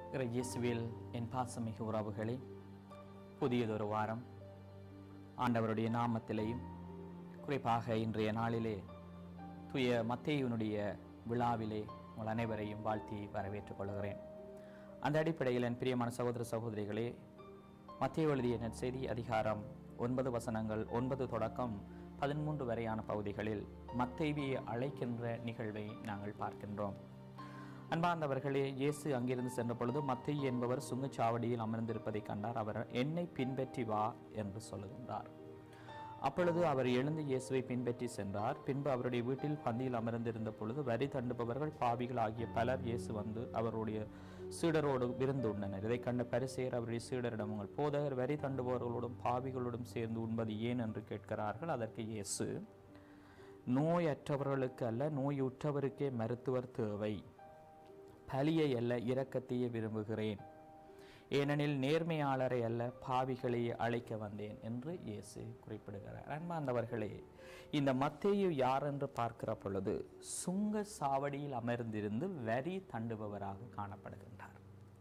இறை இயேசுவில் என் பாசமிகு உறவுகளே புதியதொரு வாரம் ஆண்டவருடைய நாமத்திலேயும் குறிப்பாக இன்றைய நாளிலே துய மத்தேயுனுடைய விழாவிலே உங்கள் அனைவரையும் வாழ்த்தி வரவேற்றுக் கொள்கிறேன் அந்த அடிப்படையில் என் பிரியமான சகோதர சகோதரிகளே மத்திய எழுதிய நற்செய்தி அதிகாரம் ஒன்பது வசனங்கள் ஒன்பது தொடக்கம் பதிமூன்று வரையான பகுதிகளில் மத்தேவியை அழைக்கின்ற நிகழ்வை நாங்கள் பார்க்கின்றோம் அன்பார்ந்தவர்களே இயேசு அங்கிருந்து சென்ற பொழுது மத்தேயு என்பவர் சுங்கச்சாவடியில் அமர்ந்திருப்பதை கண்டார் அவர் என்னை பின்பற்றி வா என்று சொல்லுகின்றார் அப்பொழுது அவர் எழுந்து இயேசுவை பின்பற்றி சென்றார் பின்பு அவருடைய வீட்டில் பந்தியில் அமர்ந்திருந்த பொழுது வரி தண்டுபவர்கள் பாவிகள் ஆகிய பலர் இயேசு வந்து அவருடைய சீடரோடு விருந்து உண்டனர் இதை கண்ட பரிசேயர் அவருடைய சீடரிடம் உங்கள் போதகர் வரி தண்டுபவர்களோடும் பாவிகளோடும் சேர்ந்து உண்பது ஏன் என்று கேட்கிறார்கள் அதற்கு இயேசு நோயற்றவர்களுக்கு அல்ல நோயுற்றவருக்கே மருத்துவர் தேவை பலியை அல்ல இரக்கத்தையே விரும்புகிறேன் ஏனெனில் நேர்மையாளரை அல்ல பாவிகளை அழைக்க வந்தேன் என்று இயேசு குறிப்பிடுகிறார் அன்பார்ந்தவர்களே இந்த மத்தேயு யார் என்று பார்க்கிற பொழுது சுங்க சாவடியில் அமர்ந்திருந்து வரி தண்டுபவராக காணப்படுகின்றார்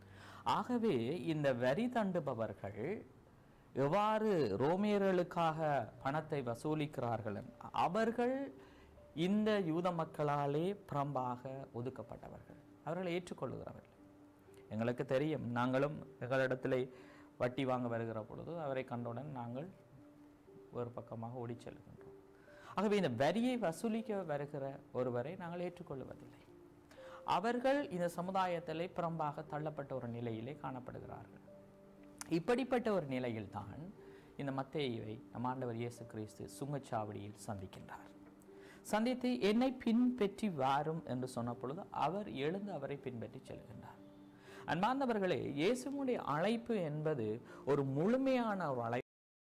ஆகவே இந்த வரி தண்டுபவர்கள் எவ்வாறு ரோமியர்களுக்காக பணத்தை வசூலிக்கிறார்கள் அவர்கள் இந்த யூத மக்களாலே புறம்பாக ஒதுக்கப்பட்டவர்கள் அவர்களை ஏற்றுக்கொள்ளுகிறவர்கள் எங்களுக்கு தெரியும் நாங்களும் எங்களிடத்திலே வட்டி வாங்க வருகிற பொழுது அவரை கண்டவுடன் நாங்கள் ஒரு பக்கமாக ஓடி செல்கின்றோம் ஆகவே இந்த வரியை வசூலிக்க வருகிற ஒருவரை நாங்கள் ஏற்றுக்கொள்வதில்லை அவர்கள் இந்த சமுதாயத்திலே புறம்பாக தள்ளப்பட்ட ஒரு நிலையிலே காணப்படுகிறார்கள் இப்படிப்பட்ட ஒரு நிலையில்தான் இந்த மத்தேயுவை நம் ஆண்டவர் இயேசு கிறிஸ்து சுங்கச்சாவடியில் சந்திக்கின்றார் சந்தித்து என்னை பின்பற்றி வாரும் என்று சொன்ன பொழுது அவர் எழுந்து அவரை பின்பற்றி செல்கின்றார் அன்பார்ந்தவர்களே இயேசுனுடைய அழைப்பு என்பது ஒரு முழுமையான ஒரு அழைப்பு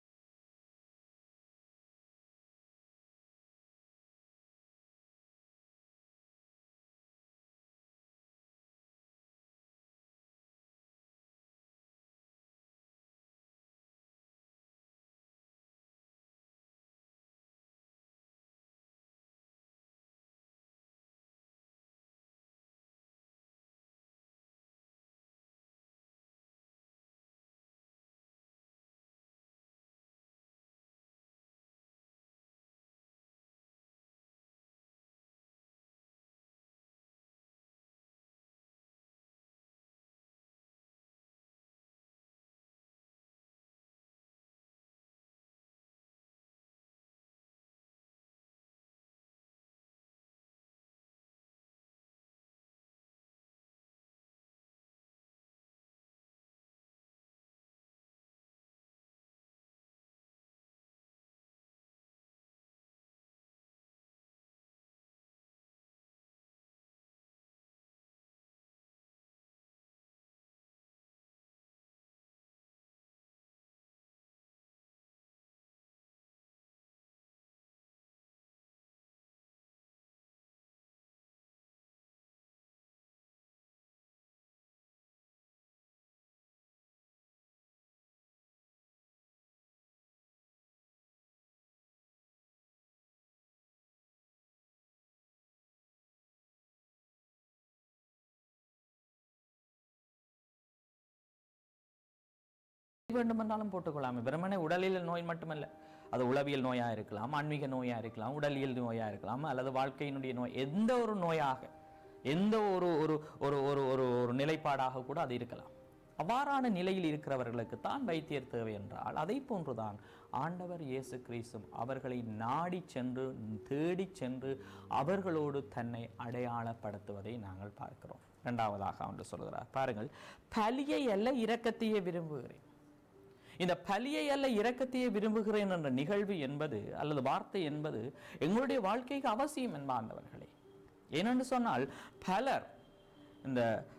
வேண்டுமென்றாலும் போட்டுக்கொள்ளாமே வெறுமனே உடலியல் நோய் மட்டுமல்ல அது உளவியல் நோயா இருக்கலாம் ஆன்மீக நோயா இருக்கலாம் உடலியல் நோயா இருக்கலாம் அல்லது வாழ்க்கையினுடைய நோய் எந்த ஒரு நோயாக எந்த ஒரு ஒரு ஒரு ஒரு ஒரு ஒரு நிலைப்பாடாக கூட அது இருக்கலாம் அவ்வாறான நிலையில் இருக்கிறவர்களுக்கு தான் வைத்தியர் தேவை என்றால் அதை போன்றுதான் ஆண்டவர் இயேசு கிறிஸ்தும் அவர்களை நாடி சென்று தேடி சென்று அவர்களோடு தன்னை அடையாளப்படுத்துவதை நாங்கள் பார்க்கிறோம் இரண்டாவதாக அவன்று சொல்கிறார் பாருங்கள் பலியை அல்ல இரக்கத்தையே விரும்புகிறேன் இந்த பலியை அல்ல இரக்கத்தையே விரும்புகிறேன் என்ற நிகழ்வு என்பது அல்லது வார்த்தை என்பது எங்களுடைய வாழ்க்கைக்கு அவசியம் என்பார்ந்தவர்களே ஏனென்று சொன்னால் பலர் இந்த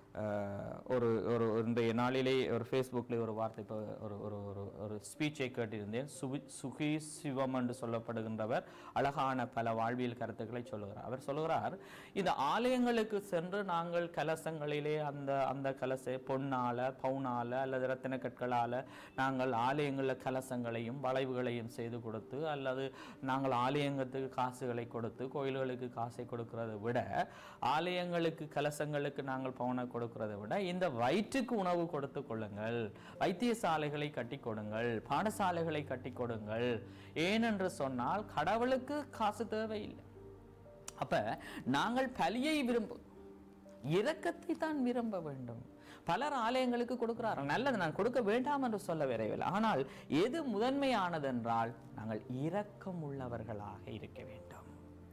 அஹ், ஒரு ஒரு இன்றைய நாளிலே ஒரு ஃபேஸ்புக்கில் ஒரு வார்த்தை இப்போ ஒரு ஒரு ஒரு ஒரு ஸ்பீச்சை கேட்டிருந்தேன் சுவி சுகி சிவம் என்று சொல்லப்படுகின்றவர் அழகான பல வாழ்வியல் கருத்துக்களை சொல்லுகிறார் அவர் சொல்லுகிறார் இந்த ஆலயங்களுக்கு சென்று நாங்கள் கலசங்களிலே அந்த அந்த கலச பொன்னால பவுனால அல்லது ரத்தின கற்களால் நாங்கள் ஆலயங்களில் கலசங்களையும் வளைவுகளையும் செய்து கொடுத்து அல்லது நாங்கள் ஆலயங்கத்துக்கு காசுகளை கொடுத்து கோயில்களுக்கு காசை கொடுக்கிறதை விட ஆலயங்களுக்கு கலசங்களுக்கு நாங்கள் பவுனை கொடுக்கிறோம் கொடுக்கறதை விட இந்த வயிற்றுக்கு உணவு கொடுத்து கொள்ளுங்கள் வைத்தியசாலைகளை கட்டி கொடுங்கள் பாடசாலைகளை கட்டி கொடுங்கள் ஏனென்று சொன்னால் கடவுளுக்கு காசு தேவையில்லை அப்ப நாங்கள் பலியை விரும்ப இரக்கத்தை தான் விரும்ப வேண்டும் பலர் ஆலயங்களுக்கு கொடுக்கிறார்கள் நல்லது நான் கொடுக்க வேண்டாம் என்று சொல்ல விரைவில் ஆனால் எது முதன்மையானதென்றால் நாங்கள் இரக்கம் உள்ளவர்களாக இருக்க வேண்டும்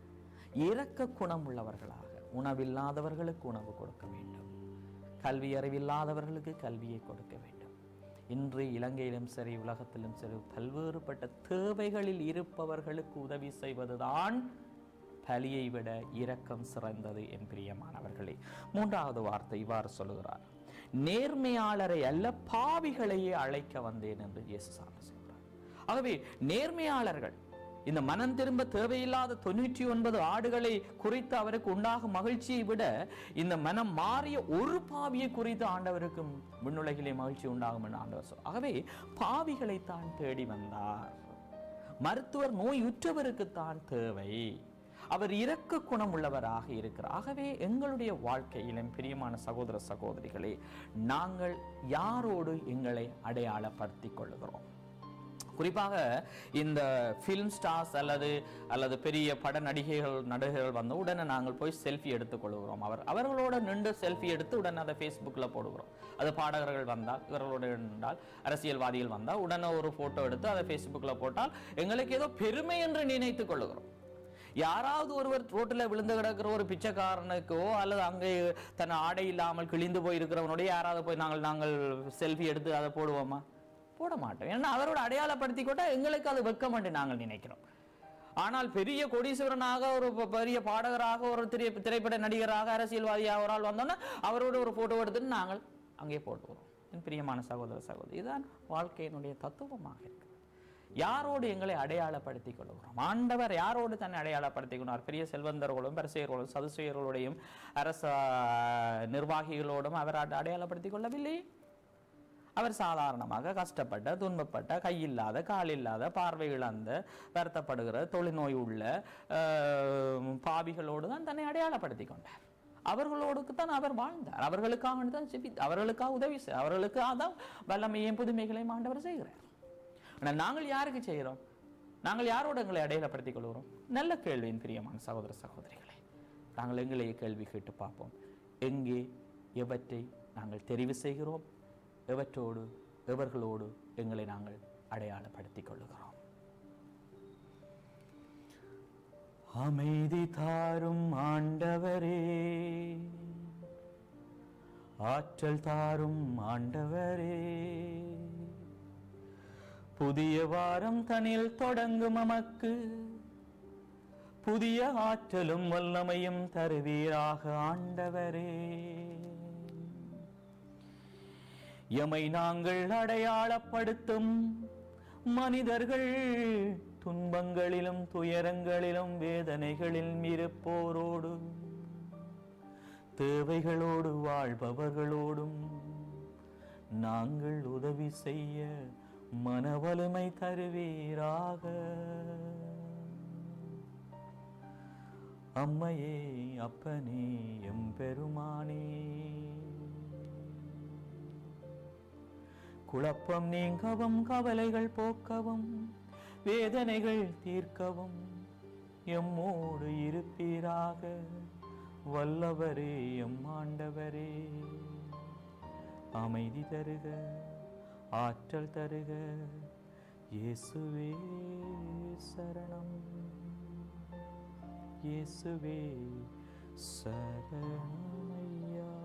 இரக்க குணம் உள்ளவர்களாக உணவில்லாதவர்களுக்கு உணவு கொடுக்க வேண்டும் கல்வி அறிவில்லாதவர்களுக்கு கல்வியை கொடுக்க வேண்டும் இன்று இலங்கையிலும் சரி உலகத்திலும் சரி பல்வேறுபட்ட தேவைகளில் இருப்பவர்களுக்கு உதவி செய்வதுதான் பலியை விட இரக்கம் சிறந்தது என் பிரியமானவர்களே மூன்றாவது வார்த்தை இவ்வாறு சொல்லுகிறார் நேர்மையாளரை அல்ல பாவிகளையே அழைக்க வந்தேன் என்று இயேசு சாமி சொல்றார் ஆகவே நேர்மையாளர்கள் இந்த மனம் திரும்ப தேவையில்லாத தொண்ணூற்றி ஒன்பது ஆடுகளை குறித்து அவருக்கு உண்டாகும் மகிழ்ச்சியை விட இந்த மனம் மாறிய ஒரு பாவியை குறித்து ஆண்டவருக்கு விண்ணுலகிலே மகிழ்ச்சி உண்டாகும் என்று ஆண்டவர் சொல் ஆகவே பாவிகளைத்தான் தேடி வந்தார் மருத்துவர் நோயுற்றவருக்குத்தான் தேவை அவர் இரக்க குணம் உள்ளவராக இருக்கிறார் ஆகவே எங்களுடைய வாழ்க்கையிலும் பிரியமான சகோதர சகோதரிகளே நாங்கள் யாரோடு எங்களை அடையாளப்படுத்திக் கொள்ளுகிறோம் குறிப்பாக இந்த ஃபிலிம் ஸ்டார்ஸ் அல்லது அல்லது பெரிய பட நடிகைகள் நடிகர்கள் வந்த உடனே நாங்கள் போய் செல்ஃபி எடுத்துக்கொள்கிறோம் அவர் அவர்களோட நின்று செல்ஃபி எடுத்து உடனே அதை ஃபேஸ்புக்கில் போடுகிறோம் அது பாடகர்கள் வந்தால் இவர்களோட நின்றால் அரசியல்வாதிகள் வந்தால் உடனே ஒரு ஃபோட்டோ எடுத்து அதை ஃபேஸ்புக்கில் போட்டால் எங்களுக்கு ஏதோ பெருமை என்று நினைத்துக் கொள்ளுகிறோம் யாராவது ஒருவர் ரோட்டில் விழுந்து கிடக்கிற ஒரு பிச்சைக்காரனுக்கோ அல்லது அங்கே தன் ஆடை இல்லாமல் கிழிந்து போய் இருக்கிறவனுடைய யாராவது போய் நாங்கள் நாங்கள் செல்ஃபி எடுத்து அதை போடுவோமா போட மாட்டோம் ஏன்னா அவரோட அடையாளப்படுத்தி கொண்டா எங்களுக்கு அது வெக்கம் என்று நாங்கள் நினைக்கிறோம் ஆனால் பெரிய கோடீஸ்வரனாக ஒரு ப- பெரிய பாடகராக ஒரு திரை திரைப்பட நடிகராக அரசியல்வாதியாக ஒரு ஆள் வந்தோன்னா அவரோட ஒரு போட்டோ எடுத்துட்டு நாங்கள் அங்கே போட்டுக்கிறோம் என் பிரியமான சகோதர சகோதரி இதுதான் வாழ்க்கையினுடைய தத்துவமாக இருக்கு யாரோடு எங்களை அடையாளப்படுத்திக் கொள்கிறோம் ஆண்டவர் யாரோடு தன்னை அடையாளப்படுத்திக் கொண்டார் பெரிய செல்வந்தர்களோடும் பரிசெயர்களோடும் சதுசெயர்களோடையும் அரச நிர்வாகிகளோடும் அவர் அட- அடையாளப்படுத்திக் கொள்ளவில்லை அவர் சாதாரணமாக கஷ்டப்பட்ட துன்பப்பட்ட கையில்லாத கால் இல்லாத பார்வை இழந்த வருத்தப்படுகிற தொழில்நோய் உள்ள ஆஹ், பாவிகளோடு தான் தன்னை அடையாளப்படுத்திக் கொண்டார் அவர்களோடுக்கு தான் அவர் வாழ்ந்தார் அவர்களுக்காக தான் செபி அவர்களுக்காக உதவி செய் அவர்களுக்காக தான் வல்லமையும் புதுமைகளையும் ஆண்டவர் செய்கிறார் ஆனால் நாங்கள் யாருக்கு செய்கிறோம் நாங்கள் யாரோடு எங்களை அடையாளப்படுத்திக் கொள்கிறோம் நல்ல கேள்வியின் பிரியமான சகோதர சகோதரிகளே நாங்கள் எங்களையே கேள்வி கேட்டு பார்ப்போம் எங்கே எவற்றை நாங்கள் தெரிவு செய்கிறோம் எவற்றோடு எவர்களோடு எங்களை நாங்கள் அடையாளப்படுத்திக் கொள்ளுகிறோம் அமைதி தாரும் ஆண்டவரே ஆற்றல் தாரும் ஆண்டவரே புதிய வாரம் தனில் தொடங்கும் நமக்கு புதிய ஆற்றலும் வல்லமையும் தருவீராக ஆண்டவரே எமை நாங்கள் அடையாளப்படுத்தும் மனிதர்கள் துன்பங்களிலும் துயரங்களிலும் வேதனைகளில் இருப்போரோடு தேவைகளோடு வாழ்பவர்களோடும் நாங்கள் உதவி செய்ய மனவலிமை தருவீராக அம்மையே அப்பனே எம்பெருமானே குழப்பம் நீங்கவும் கவலைகள் போக்கவும் வேதனைகள் தீர்க்கவும் எம்மோடு இருப்பீராக வல்லவரே எம் ஆண்டவரே அமைதி தருக ஆற்றல் தருக இயேசுவே சரணம் இயேசுவே சரணமையா